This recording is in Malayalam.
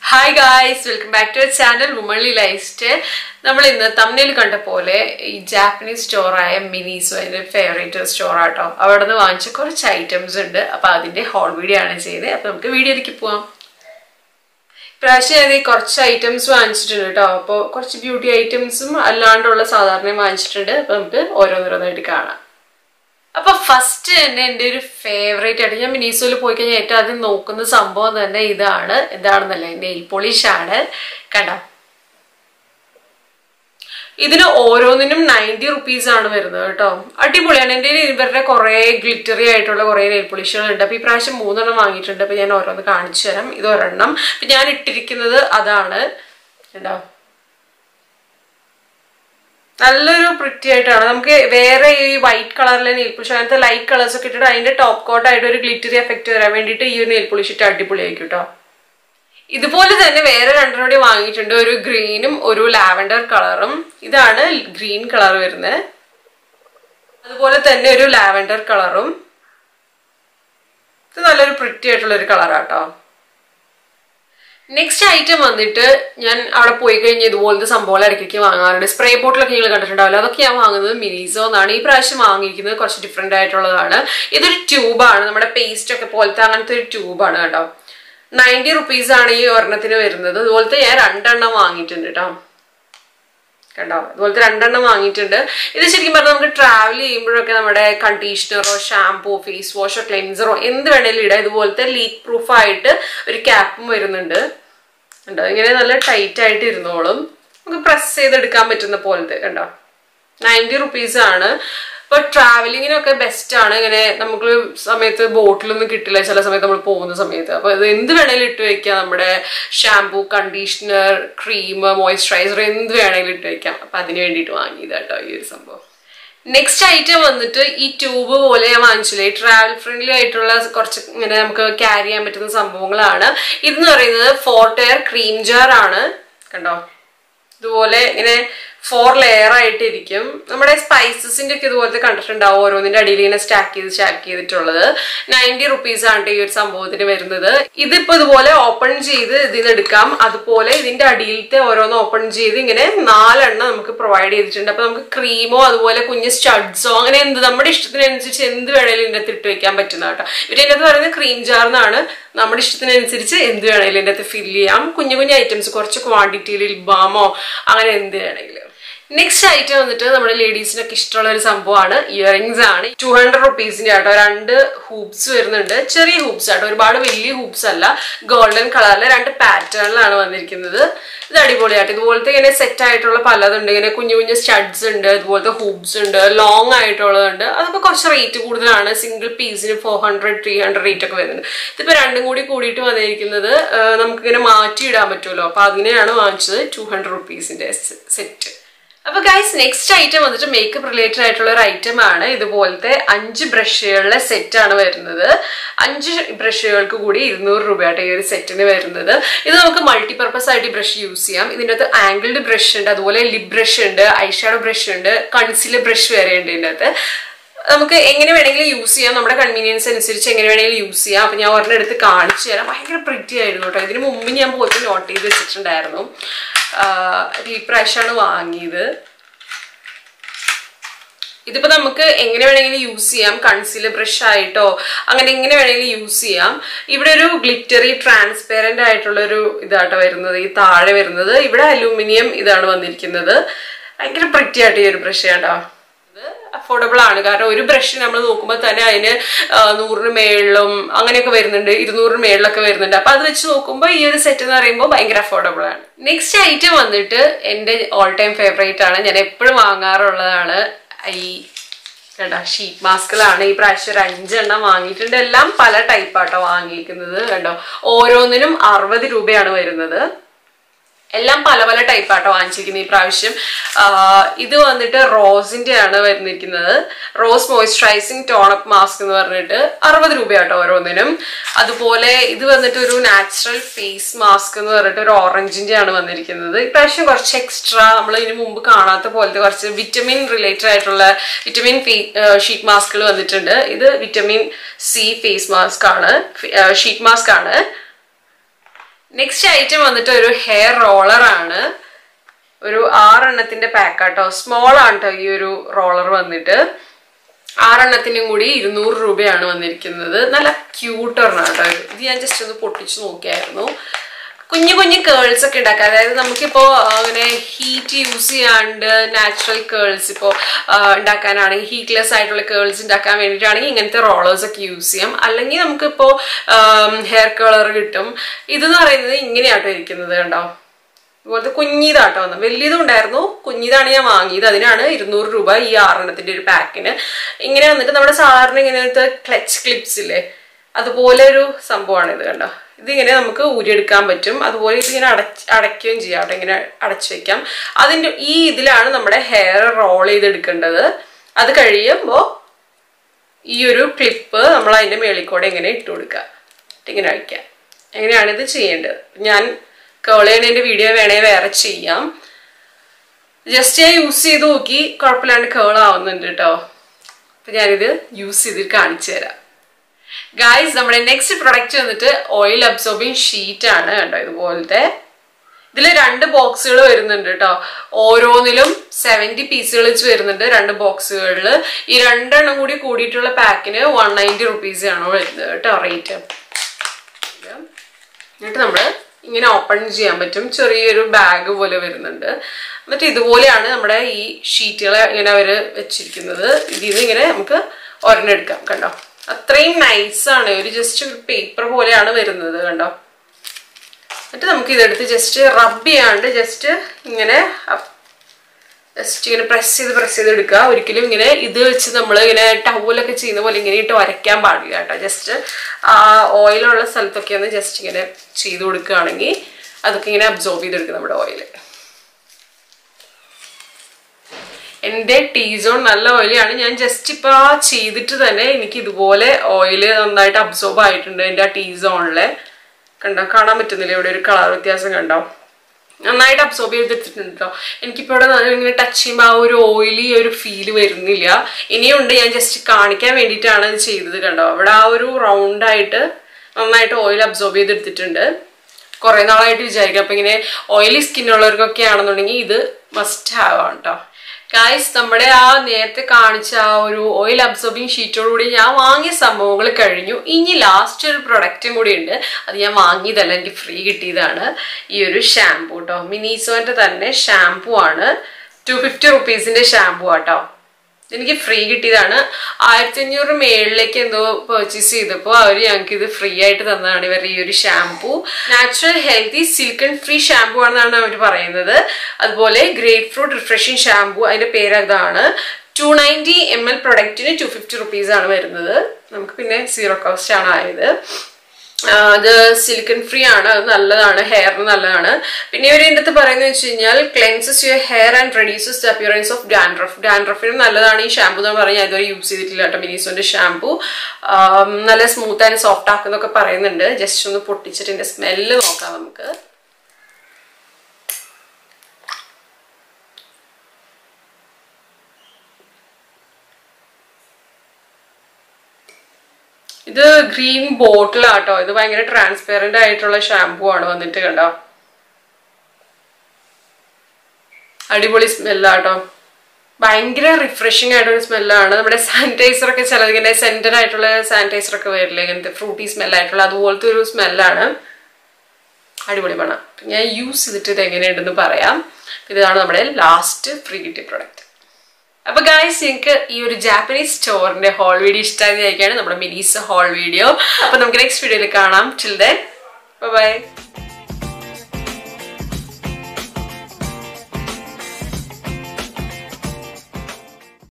Hi guys welcome back to channel വുമള്ളി ലൈഫ് സ്റ്റൈൽ നമ്മൾ ഇന്ന് തമ്മിൽ കണ്ട പോലെ ഈ ജാപ്പനീസ് സ്റ്റോറായ മിനീസോ എൻ്റെ ഫേവറേറ്റ് സ്റ്റോർ ആട്ടോ അവിടെ നിന്ന് വാങ്ങിച്ച കുറച്ച് ഐറ്റംസ് ഉണ്ട് അപ്പോൾ അതിൻ്റെ ഹോൾ വീഡിയോ ആണ് ചെയ്തത് അപ്പോൾ നമുക്ക് വീഡിയോയിലേക്ക് പോവാം ഇപ്രാവശ്യം ഞാൻ ഈ കുറച്ച് ഐറ്റംസ് വാങ്ങിച്ചിട്ടുണ്ട് കേട്ടോ അപ്പോൾ കുറച്ച് ബ്യൂട്ടി ഐറ്റംസും അല്ലാണ്ടുള്ള സാധാരണ വാങ്ങിച്ചിട്ടുണ്ട് അപ്പോൾ നമുക്ക് ഓരോന്നോരോന്നായിട്ട് കാണാം അപ്പൊ ഫസ്റ്റ് തന്നെ എൻ്റെ ഒരു ഫേവറേറ്റ് ആയിട്ട് ഞാൻ മിനീസോയിൽ പോയി കഴിഞ്ഞാൽ ഏറ്റവും ആദ്യം നോക്കുന്ന സംഭവം തന്നെ ഇതാണ് എന്താണെന്നല്ല നെയിൽ പോളിഷ് ആണ് കണ്ട ഇതിന് ഓരോന്നിനും നയൻറ്റി റുപ്പീസ് ആണ് വരുന്നത് കേട്ടോ അടിപൊളിയാണ് എൻ്റെ കയ്യിൽ ഇവരുടെ കുറേ ഗ്ലിറ്ററി ആയിട്ടുള്ള കുറേ നെയിൽ പോളിഷുകൾ ഉണ്ട് അപ്പോൾ ഈ പ്രാവശ്യം മൂന്നെണ്ണം വാങ്ങിയിട്ടുണ്ട് അപ്പോൾ ഞാൻ ഓരോന്ന് കാണിച്ചു തരാം ഇത് ഒരെണ്ണം അപ്പം ഞാൻ ഇട്ടിരിക്കുന്നത് അതാണ് കേട്ടോ നല്ലൊരു പ്രിറ്റി ആയിട്ടാണ് നമുക്ക് വേറെ ഈ വൈറ്റ് കളറിലെ നെയിൽ പോളിഷ് അങ്ങനത്തെ ലൈറ്റ് കളേഴ്സ് ഒക്കെ ഇട്ടിട്ട് അതിന്റെ ടോപ്പ് കോട്ട് ആയിട്ട് ഒരു ഗ്ലിറ്ററി എഫക്റ്റ് വരാൻ വേണ്ടിയിട്ട് ഈ ഒരു നെയിൽ പോളിഷ് ഇട്ട് അടിപൊളിയായിരിക്കും കേട്ടോ ഇതുപോലെ തന്നെ വേറെ രണ്ടെണ്ണം കൂടി വാങ്ങിയിട്ടുണ്ട് ഒരു ഗ്രീനും ഒരു ലാവൻഡർ കളറും ഇതാണ് ഗ്രീൻ കളർ വരുന്നത് അതുപോലെ തന്നെ ഒരു ലാവൻഡർ കളറും ഇത് നല്ലൊരു പ്രിറ്റി ആയിട്ടുള്ള ഒരു കളറാട്ടോ നെക്സ്റ്റ് ഐറ്റം വന്നിട്ട് ഞാൻ അവിടെ പോയി കഴിഞ്ഞ് ഇതുപോലത്തെ സംഭവങ്ങൾ ഇടയ്ക്ക് വാങ്ങാറുണ്ട് സ്പ്രേ ബോട്ടിലൊക്കെ നിങ്ങൾ കണ്ടിട്ടുണ്ടാവില്ല അതൊക്കെ ഞാൻ വാങ്ങുന്നത് മിനിസോ എന്നാണ് ഈ പ്രാവശ്യം വാങ്ങിയിരിക്കുന്നത് കുറച്ച് ഡിഫറെന്റ് ആയിട്ടുള്ളതാണ് ഇതൊരു ട്യൂബാണ് നമ്മുടെ പേസ്റ്റ് ഒക്കെ പോലത്തെ അങ്ങനത്തെ ഒരു ട്യൂബാണ് കേട്ടോ നയൻറ്റി റുപ്പീസ് ആണ് ഈ ഒരെണ്ണത്തിന് വരുന്നത് അതുപോലത്തെ ഞാൻ രണ്ടെണ്ണം വാങ്ങിയിട്ടുണ്ട് കേട്ടോ കണ്ടോ അതുപോലത്തെ രണ്ടെണ്ണം വാങ്ങിയിട്ടുണ്ട് ഇത് ശരിക്കും പറഞ്ഞാൽ നമുക്ക് ട്രാവൽ ചെയ്യുമ്പോഴൊക്കെ നമ്മുടെ കണ്ടീഷണറോ ഷാംപൂ ഫേസ് വാഷോ ക്ലെൻസറോ എന്ത് വേണേലും ഇടാം ഇതുപോലത്തെ ലീക്ക് പ്രൂഫ് ആയിട്ട് ഒരു ക്യാപ്പും വരുന്നുണ്ട് കണ്ടോ ഇങ്ങനെ നല്ല ടൈറ്റ് ആയിട്ട് ഇരുന്നോളും നമുക്ക് പ്രസ് ചെയ്തെടുക്കാൻ പറ്റുന്ന പോലത്തെ കണ്ടോ നയൻറ്റി റുപ്പീസ് ആണ് ഇപ്പൊ ട്രാവലിങ്ങിനൊക്കെ ബെസ്റ്റ് ആണ് ഇങ്ങനെ നമുക്ക് സമയത്ത് ബോട്ടിലൊന്നും കിട്ടില്ല ചില സമയത്ത് നമ്മൾ പോകുന്ന സമയത്ത് അപ്പൊ ഇത് എന്ത് വേണേലും ഇട്ട് വെക്കാം നമ്മുടെ ഷാംപൂ കണ്ടീഷണർ ക്രീം മോയ്സ്ചറൈസർ എന്ത് വേണേലും ഇട്ട് വെക്കാം അപ്പൊ അതിന് വേണ്ടിയിട്ട് വാങ്ങിയത് കേട്ടോ ഈ ഒരു സംഭവം നെക്സ്റ്റ് ഐറ്റം വന്നിട്ട് ഈ ട്യൂബ് പോലെ ഞാൻ വാങ്ങിച്ചില്ലേ ട്രാവൽ ഫ്രണ്ട്ലി ആയിട്ടുള്ള കുറച്ച് ഇങ്ങനെ നമുക്ക് ക്യാരി ചെയ്യാൻ പറ്റുന്ന സംഭവങ്ങളാണ് ഇതെന്ന് പറയുന്നത് ഫോർട്ടെയർ ക്രീം ജാർ ആണ് കണ്ടോ ഇതുപോലെ ഇങ്ങനെ ഫോർ ലെയർ ആയിട്ടിരിക്കും നമ്മുടെ സ്പൈസസിന്റെ ഒക്കെ ഇതുപോലത്തെ കണ്ടിട്ടുണ്ടാവും ഓരോന്നിന്റെ അടിയിൽ ഇങ്ങനെ സ്റ്റാക്ക് ചെയ്ത് സ്റ്റാക്ക് ചെയ്തിട്ടുള്ളത് നയൻറ്റി റുപ്പീസ് ആണ് ഈ ഒരു സംഭവത്തിന് വരുന്നത് ഇതിപ്പോ ഇതുപോലെ ഓപ്പൺ ചെയ്ത് ഇതിന് എടുക്കാം അതുപോലെ ഇതിന്റെ അടിയിലത്തെ ഓരോന്ന് ഓപ്പൺ ചെയ്ത് ഇങ്ങനെ നാലെണ്ണം നമുക്ക് പ്രൊവൈഡ് ചെയ്തിട്ടുണ്ട് അപ്പൊ നമുക്ക് ക്രീമോ അതുപോലെ കുഞ്ഞ് സ്റ്റഡ്സോ അങ്ങനെ എന്ത് നമ്മുടെ ഇഷ്ടത്തിനനുസരിച്ച് എന്ത് വേണേലും ഇതിന്റെ അകത്ത് ഇട്ട് വെക്കാൻ പറ്റുന്ന കേട്ടോ ഇവര് ഇതിനകത്ത് പറയുന്നത് ക്രീം ജാർന്നാണ് നമ്മുടെ ഇഷ്ടത്തിനനുസരിച്ച് എന്ത് വേണേലും ഇതിന്റെ അകത്ത് ഫില്ല് ചെയ്യാം കുഞ്ഞു കുഞ്ഞു ഐറ്റംസ് കുറച്ച് ക്വാണ്ടിറ്റിയിൽ ലിബാമോ അങ്ങനെ എന്ത് വേണമെങ്കിലും നെക്സ്റ്റ് ഐറ്റം വന്നിട്ട് നമ്മുടെ ലേഡീസിനൊക്കെ ഇഷ്ടമുള്ള ഒരു സംഭവമാണ് ഇയറിങ്സ് ആണ് ടു ഹൺഡ്രഡ് റുപ്പീസിന്റെ ആട്ടോ രണ്ട് ഹൂപ്സ് വരുന്നുണ്ട് ചെറിയ ഹൂപ്സ് ആട്ടോ ഒരുപാട് വലിയ ഹൂപ്സ് അല്ല ഗോൾഡൻ കളറിലെ രണ്ട് പാറ്റേണിലാണ് വന്നിരിക്കുന്നത് ഇത് അടിപൊളിയായിട്ട് ഇതുപോലത്തെ ഇങ്ങനെ സെറ്റ് ആയിട്ടുള്ള പലതുണ്ട് ഇങ്ങനെ കുഞ്ഞു കുഞ്ഞു സ്റ്റഡ്സ് ഉണ്ട് ഇതുപോലത്തെ ഹൂപ്സ് ഉണ്ട് ലോങ് ആയിട്ടുള്ളതുണ്ട് അതൊക്കെ കുറച്ച് റേറ്റ് കൂടുതലാണ് സിംഗിൾ പീസിന് four hundred three hundred rate ഒക്കെ വരുന്നുണ്ട് ഇതിപ്പോ രണ്ടും കൂടി കൂടിയിട്ട് വന്നിരിക്കുന്നത് നമുക്കിങ്ങനെ മാറ്റിയിടാൻ പറ്റുമല്ലോ അപ്പൊ അതിനെയാണ് വാങ്ങിച്ചത് ടു ഹൺഡ്രഡ് റുപ്പീസിന്റെ സെറ്റ് അപ്പൊ ഗൈസ് നെക്സ്റ്റ് ഐറ്റം വന്നിട്ട് മേക്കപ്പ് റിലേറ്റഡ് ആയിട്ടുള്ള ഒരു ഐറ്റം ആണ് ഇതുപോലത്തെ അഞ്ച് ബ്രഷുകളുടെ സെറ്റ് ആണ് വരുന്നത് അഞ്ച് ബ്രഷുകൾക്ക് കൂടി ഇരുന്നൂറ് രൂപയായിട്ട് ഈ ഒരു സെറ്റിന് വരുന്നത് ഇത് നമുക്ക് മൾട്ടിപർപ്പസ് ആയിട്ട് ബ്രഷ് യൂസ് ചെയ്യാം ഇതിൻ്റെ അകത്ത് ആംഗിൾഡ് ബ്രഷ് ഉണ്ട് അതുപോലെ ലിപ് ബ്രഷ് ഉണ്ട് ഐഷാഡോ ബ്രഷ് ഉണ്ട് കൺസിലർ ബ്രഷ് വരെ ഉണ്ട് ഇതിൻ്റെ അകത്ത് നമുക്ക് എങ്ങനെ വേണമെങ്കിലും യൂസ് ചെയ്യാം നമ്മുടെ കൺവീനിയൻസ് അനുസരിച്ച് എങ്ങനെ വേണമെങ്കിലും യൂസ് ചെയ്യാം അപ്പൊ ഞാൻ ഒരെണ്ണം എടുത്ത് കാണിച്ചു തരാം ഭയങ്കര പ്രിറ്റി ആയിരുന്നു കേട്ടോ ഇതിന് മുമ്പ് ഞാൻ പോയിട്ട് നോട്ട് ചെയ്ത് വെച്ചിട്ടുണ്ടായിരുന്നു ഈ പ്രാവശ്യമാണ് വാങ്ങിയത് ഇതിപ്പോ നമുക്ക് എങ്ങനെ വേണമെങ്കിലും യൂസ് ചെയ്യാം കൺസീലർ ബ്രഷ് ആയിട്ടോ അങ്ങനെ എങ്ങനെ വേണമെങ്കിലും യൂസ് ചെയ്യാം ഇവിടെ ഒരു ഗ്ലിറ്ററി ട്രാൻസ്പെറന്റ് ആയിട്ടുള്ള ഒരു ഇതാട്ടോ വരുന്നത് ഈ താഴെ വരുന്നത് ഇവിടെ അലൂമിനിയം ഇതാണ് വന്നിരിക്കുന്നത് ഭയങ്കര പ്രിറ്റി ആയിട്ട് ഈ ഒരു ബ്രഷ് കേട്ടോ അഫോർഡബിൾ ആണ് കാരണം ഒരു ബ്രഷ് നമ്മൾ നോക്കുമ്പോൾ തന്നെ അതിന് നൂറിന് മേളിലും അങ്ങനെയൊക്കെ വരുന്നുണ്ട് ഇരുന്നൂറിന് മേളിലൊക്കെ വരുന്നുണ്ട് അപ്പൊ അത് വെച്ച് നോക്കുമ്പോൾ ഈ ഒരു സെറ്റ് എന്ന് പറയുമ്പോൾ ഭയങ്കര അഫോർഡബിൾ ആണ് നെക്സ്റ്റ് ഐറ്റം വന്നിട്ട് എൻ്റെ ഓൾ ടൈം ഫേവറേറ്റ് ആണ് ഞാൻ എപ്പോഴും വാങ്ങാറുള്ളതാണ് ഈ കേട്ടോ ഷീറ്റ് മാസ്കിലാണ് ഈ പ്രാവശ്യം ഒരു അഞ്ചെണ്ണം വാങ്ങിയിട്ടുണ്ട് എല്ലാം പല ടൈപ്പാട്ടോ വാങ്ങിയിരിക്കുന്നത് കണ്ടോ ഓരോന്നിനും അറുപത് രൂപയാണ് വരുന്നത് എല്ലാം പല പല ടൈപ്പാട്ടോ വാങ്ങിച്ചിരിക്കുന്നത് ഈ പ്രാവശ്യം ഇത് വന്നിട്ട് റോസിന്റെ ആണ് വരുന്നിരിക്കുന്നത് റോസ് മോയ്സ്ചറൈസിങ് ടോണപ്പ് മാസ്ക് എന്ന് പറഞ്ഞിട്ട് അറുപത് രൂപയാട്ടോ ഓരോന്നിനും അതുപോലെ ഇത് വന്നിട്ട് ഒരു നാച്ചുറൽ ഫേസ് മാസ്ക് എന്ന് പറഞ്ഞിട്ട് ഒരു ഓറഞ്ചിന്റെ ആണ് വന്നിരിക്കുന്നത് ഇപ്രാവശ്യം കുറച്ച് എക്സ്ട്രാ നമ്മൾ ഇതിനു മുമ്പ് കാണാത്ത പോലത്തെ കുറച്ച് വിറ്റമിൻ റിലേറ്റഡ് ആയിട്ടുള്ള വിറ്റമിൻ ഷീറ്റ് മാസ്കുകൾ വന്നിട്ടുണ്ട് ഇത് വിറ്റമിൻ സി ഫേസ് മാസ്ക് ആണ് ഷീറ്റ് മാസ്ക് ആണ് നെക്സ്റ്റ് ഐറ്റം വന്നിട്ട് ഒരു ഹെയർ റോളർ ആണ് ഒരു ആറെണ്ണത്തിന്റെ പാക്കാട്ടോ സ്മോൾ ആണ് കേട്ടോ ഈ ഒരു റോളർ വന്നിട്ട് ആറെണ്ണത്തിനും കൂടി ഇരുന്നൂറ് രൂപയാണ് വന്നിരിക്കുന്നത് നല്ല ക്യൂട്ട് ഒരെണ്ണം കേട്ടോ ഇത്. ഇത് ഞാൻ ജസ്റ്റ് ഒന്ന് പൊട്ടിച്ചു നോക്കിയായിരുന്നു കുഞ്ഞു കുഞ്ഞു കേൾസ് ഒക്കെ ഉണ്ടാക്കാം അതായത് നമുക്കിപ്പോ ആ, അങ്ങനെ ഹീറ്റ് യൂസ് ചെയ്യാണ്ട് നാച്ചുറൽ കേൾസ് ഇപ്പോൾ ഉണ്ടാക്കാനാണെങ്കിൽ ഹീറ്റ്ലെസ് ആയിട്ടുള്ള കേൾസ് ഉണ്ടാക്കാൻ വേണ്ടിയിട്ടാണെങ്കിൽ ഇങ്ങനത്തെ റോളേഴ്സ് ഒക്കെ യൂസ് ചെയ്യാം അല്ലെങ്കിൽ നമുക്കിപ്പോൾ ഹെയർ കളർ കിട്ടും ഇതെന്ന് പറയുന്നത് ഇങ്ങനെയാട്ടോ ഇരിക്കുന്നത് കണ്ടോ ഇതുപോലത്തെ കുഞ്ഞിതാട്ടോ വന്നത് വലിയതും ഉണ്ടായിരുന്നു കുഞ്ഞിതാണ് ഞാൻ വാങ്ങിയത് അതിനാണ് ഇരുന്നൂറ് രൂപ ഈ ആറെണ്ണത്തിന്റെ ഒരു പാക്കിന് ഇങ്ങനെ വന്നിട്ട് നമ്മുടെ സാധാരണ ഇങ്ങനത്തെ ക്ലച്ച് ക്ലിപ്സ് ഇല്ലേ അതുപോലെ ഒരു സംഭവമാണ് ഇത് കണ്ടോ ഇതിങ്ങനെ നമുക്ക് ഊരിയെടുക്കാൻ പറ്റും അതുപോലെ ഇതിങ്ങനെ അടച്ച് അടയ്ക്കുകയും ചെയ്യാം അവിടെ ഇങ്ങനെ അടച്ചു വെക്കാം അതിൻ്റെ ഈ ഇതിലാണ് നമ്മുടെ ഹെയർ റോൾ ചെയ്തെടുക്കേണ്ടത് അത് കഴിയുമ്പോൾ ഈ ഒരു ക്ലിപ്പ് നമ്മൾ അതിൻ്റെ മേളിൽ കൂടെ ഇങ്ങനെ ഇട്ട് കൊടുക്കുക എന്നിട്ട് ഇങ്ങനെ വയ്ക്കുക എങ്ങനെയാണ് ഇത് ചെയ്യേണ്ടത് ഞാൻ കേൾ ചെയ്യണതിൻ്റെ വീഡിയോ വേണേ വേറെ ചെയ്യാം ജസ്റ്റ് ഞാൻ യൂസ് ചെയ്ത് നോക്കി കുഴപ്പമില്ലാണ്ട് കേൾ ആവുന്നുണ്ട് കേട്ടോ അപ്പം ഞാനിത് യൂസ് ചെയ്തിട്ട് കാണിച്ചു തരാം ഗായ്സ് നമ്മുടെ നെക്സ്റ്റ് പ്രൊഡക്റ്റ് വന്നിട്ട് ഓയിൽ അബ്സോർബിങ് ഷീറ്റ് ആണ് കണ്ടോ ഇതുപോലത്തെ ഇതിൽ രണ്ട് ബോക്സുകൾ വരുന്നുണ്ട് കേട്ടോ ഓരോന്നിലും സെവൻറ്റി പീസുകൾ വെച്ച് വരുന്നുണ്ട് രണ്ട് ബോക്സുകളിൽ ഈ രണ്ടെണ്ണം കൂടി കൂടിയിട്ടുള്ള പാക്കിന് വൺ നയൻറ്റി റുപ്പീസ് ആണ് വരുന്നത് കേട്ടോ റേറ്റ് എന്നിട്ട് നമ്മൾ ഇങ്ങനെ ഓപ്പൺ ചെയ്യാൻ പറ്റും ചെറിയൊരു ബാഗ് പോലെ വരുന്നുണ്ട് എന്നിട്ട് ഇതുപോലെയാണ് നമ്മുടെ ഈ ഷീറ്റുകൾ ഇങ്ങനെ അവർ വെച്ചിരിക്കുന്നത് ഇതിൽ നിന്ന് ഇങ്ങനെ നമുക്ക് ഒരെണ്ണെടുക്കാം കണ്ടോ അത്രയും നൈസാണ് ഒരു ജസ്റ്റ് ഒരു പേപ്പർ പോലെയാണ് വരുന്നത് കണ്ടോ എന്നിട്ട് നമുക്ക് ഇതെടുത്ത് ജസ്റ്റ് റബ്ബ് ചെയ്യാണ്ട് ജസ്റ്റ് ഇങ്ങനെ ജസ്റ്റ് ഇങ്ങനെ പ്രസ് ചെയ്ത് പ്രസ് ചെയ്ത് എടുക്കുക ഒരിക്കലും ഇങ്ങനെ ഇത് വെച്ച് നമ്മൾ ഇങ്ങനെ ടവലൊക്കെ ചെയ്യുന്ന പോലെ ഇങ്ങനെ ഇട്ട് വരയ്ക്കാൻ പാടില്ല കേട്ടോ ജസ്റ്റ് ആ ഓയിലുള്ള സ്ഥലത്തൊക്കെ ഒന്ന് ജസ്റ്റ് ഇങ്ങനെ ചെയ്ത് കൊടുക്കുകയാണെങ്കിൽ അതൊക്കെ ഇങ്ങനെ അബ്സോർബ് ചെയ്തെടുക്കും നമ്മുടെ ഓയിൽ എൻ്റെ ടീ സോൺ നല്ല ഓയിലാണ് ഞാൻ ജസ്റ്റ് ഇപ്പോൾ ആ ചെയ്തിട്ട് തന്നെ എനിക്ക് ഇതുപോലെ ഓയിൽ നന്നായിട്ട് അബ്സോർബ് ആയിട്ടുണ്ട് എൻ്റെ ആ ടീ സോണിലെ കണ്ടോ കാണാൻ പറ്റുന്നില്ല ഇവിടെ ഒരു കളർ വ്യത്യാസം കണ്ടോ നന്നായിട്ട് അബ്സോർബ് ചെയ്തെടുത്തിട്ടുണ്ട് കേട്ടോ എനിക്കിപ്പോൾ ഇവിടെ നല്ല ഇങ്ങനെ ടച്ച് ചെയ്യുമ്പോൾ ആ ഒരു ഓയിലി ഒരു ഫീല് വരുന്നില്ല ഇനിയുണ്ട് ഞാൻ ജസ്റ്റ് കാണിക്കാൻ വേണ്ടിയിട്ടാണ് ഇത് ചെയ്തത് കണ്ടോ അവിടെ ആ ഒരു റൗണ്ടായിട്ട് നന്നായിട്ട് ഓയിൽ അബ്സോർബ് ചെയ്തെടുത്തിട്ടുണ്ട് കുറേ നാളായിട്ട് വിചാരിക്കും അപ്പം ഇങ്ങനെ ഓയിലി സ്കിന്നുള്ളവർക്കൊക്കെ ആണെന്നുണ്ടെങ്കിൽ ഇത് മസ്റ്റ് ഹാവ് ആണ് കേട്ടോ ഗായ്സ് നമ്മുടെ ആ നേരത്തെ കാണിച്ച ആ ഒരു ഓയിൽ അബ്സോർബിങ് ഷീറ്റോടുകൂടി ഞാൻ വാങ്ങിയ സംഭവങ്ങൾ കഴിഞ്ഞു ഇനി ലാസ്റ്റ് ഒരു പ്രൊഡക്റ്റും കൂടി ഉണ്ട് അത് ഞാൻ വാങ്ങിയതല്ല എനിക്ക് ഫ്രീ കിട്ടിയതാണ് ഈ ഒരു ഷാംപൂ കേട്ടോ മിനീസോന്റെ തന്നെ ഷാംപൂ ആണ് ടു ഫിഫ്റ്റി റുപ്പീസിന്റെ ഷാംപൂ ആട്ടോ എനിക്ക് ഫ്രീ കിട്ടിയതാണ് ആയിരത്തി അഞ്ഞൂറ് മേളിലേക്ക് എന്തോ പർച്ചേസ് ചെയ്തപ്പോൾ അവർ ഞങ്ങൾക്ക് ഇത് ഫ്രീ ആയിട്ട് തന്നതാണ് ഇവർ ഈ ഒരു shampoo natural healthy silicone free shampoo ആണെന്നാണ് അവർ പറയുന്നത് അതുപോലെ ഗ്രേപ്പ് ഫ്രൂട്ട് റിഫ്രഷിങ് ഷാംപൂ അതിന്റെ പേര് അതാണ് ടു നയൻറ്റി എം എൽ പ്രൊഡക്റ്റിന് ടു ഫിഫ്റ്റി റുപ്പീസ് ആണ് വരുന്നത് നമുക്ക് പിന്നെ സീറോ കോസ്റ്റ് ആണ് ആയത് അത് സിലിക്കൺ ഫ്രീ ആണ് അത് നല്ലതാണ് ഹെയറിന് നല്ലതാണ് പിന്നെ ഇവർ എൻ്റെ അടുത്ത് പറയുന്നത് വെച്ച് കഴിഞ്ഞാൽ cleanses your hair and reduces the appearance of dandruff ഡാൻഡ്രഫിന് നല്ലതാണ് ഈ ഷാമ്പൂ എന്ന് പറഞ്ഞാൽ ഇതുവരെ യൂസ് ചെയ്തിട്ടില്ല കേട്ടോ മിനിസോന്റെ ഷാമ്പൂ നല്ല സ്മൂത്ത് ആൻഡ് സോഫ്റ്റ് ആക്കുന്നൊക്കെ പറയുന്നുണ്ട് ജസ്റ്റ് ഒന്ന് പൊട്ടിച്ചിട്ട് ഇതിന്റെ സ്മെല്ല് നോക്കാം നമുക്ക് ഇത് ഗ്രീൻ ബോട്ടിലാട്ടോ ഇത് ഭയങ്കര ട്രാൻസ്പെറന്റ് ആയിട്ടുള്ള ഷാംപൂ ആണ് വന്നിട്ട് കണ്ടോ അടിപൊളി സ്മെല്ലാട്ടോ ഭയങ്കര റിഫ്രഷിംഗ് ആയിട്ടൊരു സ്മെല്ലാണ് നമ്മുടെ സാനിറ്റൈസർ ഒക്കെ ചിലത് ഇങ്ങനെ സെന്റഡ് ആയിട്ടുള്ള സാനിറ്റൈസർ ഒക്കെ വരില്ലേ ഇങ്ങനത്തെ ഫ്രൂട്ടി സ്മെല്ലായിട്ടുള്ള അതുപോലത്തെ ഒരു സ്മെല്ലാണ് അടിപൊളി മണം ഞാൻ യൂസ് ചെയ്തിട്ട് ഇത് എങ്ങനെയുണ്ടെന്ന് പറയാം ഇതാണ് നമ്മുടെ ലാസ്റ്റ് ഫ്രീ കിട്ടിയ പ്രൊഡക്റ്റ് അപ്പൊ ഗായ്സ് നിങ്ങൾക്ക് ഈ ഒരു ജാപ്പനീസ് സ്റ്റോറിന്റെ ഹോൾ വീഡിയോ ഇഷ്ടമായിരിക്കാണ് നമ്മുടെ മിനീസ് ഹോൾ വീഡിയോ അപ്പൊ നമുക്ക് നെക്സ്റ്റ് വീഡിയോയിൽ കാണാം ചിൽ ദെൻ ബൈ